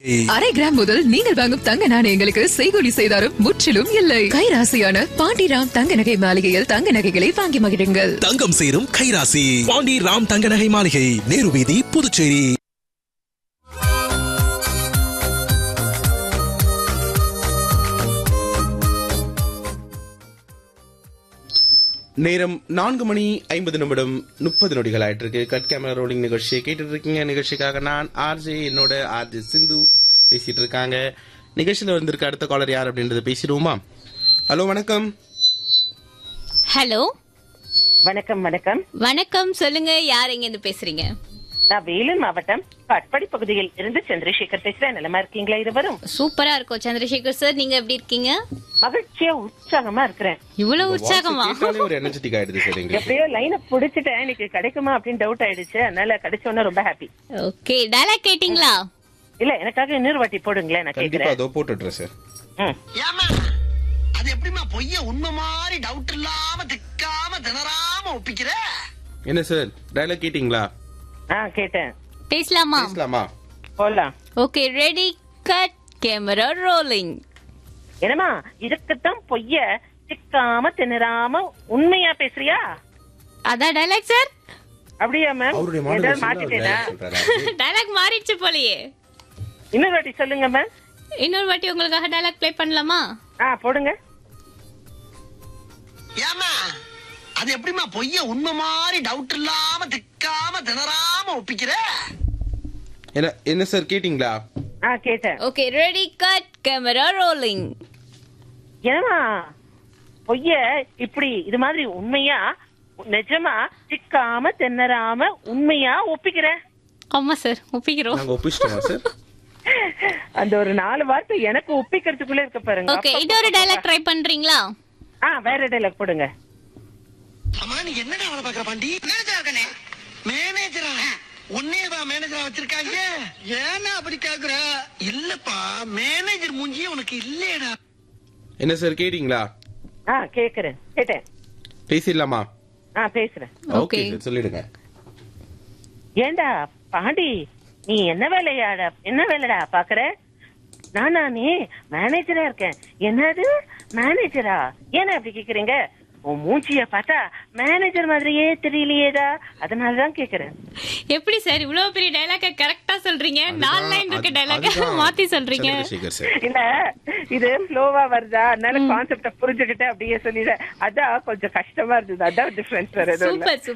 அரை கிராம் முதல் நீங்கள் வாங்கும் தங்க நாணயங்களுக்கு செய்கூலி செய்தாரும் முற்றிலும் இல்லை கைராசியான பாண்டிராம் தங்க நகை மாளிகையில் தங்க நகைகளை வாங்கி மகிழுங்கள் தங்கம் சேரும் கைராசி பாண்டி ராம் தங்க நகை மாளிகை நேரு வீதி புதுச்சேரி நேரம் நான்கு மணி ஐம்பது நிமிடம் முப்பது நொடிகள் ஆயிட்டு இருக்கு கட் கேமரா ரோலிங் நிகழ்ச்சியை கேட்டுட்டு இருக்கீங்க நிகழ்ச்சிக்காக நான் ஆர்ஜே என்னோட ஆர்ஜே சிந்து பேசிட்டு இருக்காங்க நிகழ்ச்சியில வந்திருக்க அடுத்த காலர் யார் அப்படின்றத பேசிடுவோமா ஹலோ வணக்கம் ஹலோ வணக்கம் வணக்கம் வணக்கம் சொல்லுங்க யார் எங்க இருந்து பேசுறீங்க நான் வேலூர் மாவட்டம் காட்பாடி பகுதியில் இருந்து சந்திரசேகர் பேசுறேன் நலமா இருக்கீங்களா இருவரும் சூப்பரா இருக்கும் சந்திரசேகர் சார் நீங்க எப்படி இருக்கீங்க மகிழ்ச்சியா உற்சாகமா இருக்கிறேன் இவ்வளவு உற்சாகமா கேட்டாலே ஒரு எனர்ஜெட்டிக் ஆயிடுது சார் எங்களுக்கு எப்படியோ லைனை புடிச்சிட்டேன் இன்னைக்கு கிடைக்குமா அப்படின்னு டவுட் ஆயிடுச்சு அதனால கிடைச்சோன்னா ரொம்ப ஹாப்பி ஓகே டயலாக் கேட்டிங்களா இல்ல எனக்காக இன்னொரு வாட்டி போடுங்களேன் நான் கண்டிப்பா கேக்குறேன் அதோ போட்டுடுறேன் சார் ம். ஏமா அது எப்படிமா பொய்ய உண்மை மாதிரி டவுட் இல்லாம திக்காம திணறாம ஒப்பிக்கிற என்ன சார் டயலாக் கேட்டிங்களா ஆ கேட்டேன் பேசலாமா பேசலாமா போலாம் okay ready cut camera rolling என்னமா இதுக்குத்தான் பொய்ய சிக்காம திணறாம உண்மையா பேசுறியா அதான் டயலாக் சார் அப்படியா மேம் அவருடைய ஏதாவது மாடல் மாத்திட்டேனா சொல்றாரு டயலாக் மாறிடுச்சு போலயே இன்னொரு வாட்டி சொல்லுங்க மேம் இன்னொரு வாட்டி உங்களுக்காக டயலாக் ப்ளே பண்ணலாமா ஆ போடுங்க ஏமா அது எப்படிமா பொய்ய உண்மை மாதிரி டவுட் இல்லாம திக்காம திணறாம ஒப்பிக்கிற என்ன என்ன சார் கேட்டிங்களா ஆ கேட்டேன் okay ready cut camera rolling ஏமா பொய்ய இப்படி இது மாதிரி உண்மையா நிஜமா சிக்காம திணறாம உண்மையா ஒப்பிக்கிற ஆமா சார் ஒப்பிக்கிறோம் நாங்க ஒப்பிச்சிட்டோமா சார் அந்த ஒரு நாலு வார்த்தை எனக்கு ஒப்பிக்கிறதுக்குள்ள இருக்க பாருங்க ஓகே இன்னொரு டயலாக் ட்ரை பண்றீங்களா ஆ வேற டைலாக் போடுங்க அம்மா நீ என்னடா வேலை பாக்குற பாண்டி மேனேஜரா இருக்கனே மேனேஜரா உன்னேவா மேனேஜரா வச்சிருக்காங்க ஏன்னா அப்படி கேக்குற இல்லப்பா மேனேஜர் மூஞ்சியே உனக்கு இல்லையடா என்ன சார் கேட்டிங்களா ஆ கேக்குறேன் கேட்டேன் பேசிடலாமா ஆ பேசுறேன் ஓகே Okay. சார் சொல்லிடுங்க ஏண்டா பாண்டி நீ என்ன வேலையாடா என்ன வேலைடா பாக்குற நானா நீ மேனேஜரா இருக்கேன் என்னது மேனேஜரா ஏன்னா அப்படி கேக்குறீங்க உன் மூஞ்சிய பார்த்தா மேனேஜர் மாதிரியே தெரியலையேடா அதனாலதான் கேக்குறேன் எப்படி சார் இவ்வளவு பெரிய டயலாக கரெக்டா சொல்றீங்க நாலு லைன் இருக்க அது- டயலாக அதுதான் மாத்தி சொல்றீங்க சந்திரசேகர் சார் இல்ல இது ஸ்லோவா வருதா அதனால கான்செப்ட புரிஞ்சுக்கிட்டு அப்படியே சொல்லிட அதான் கொஞ்சம் கஷ்டமா இருந்தது அதான் டிஃபரன்ஸ் வேற எதுவும் இல்ல சூப்பர்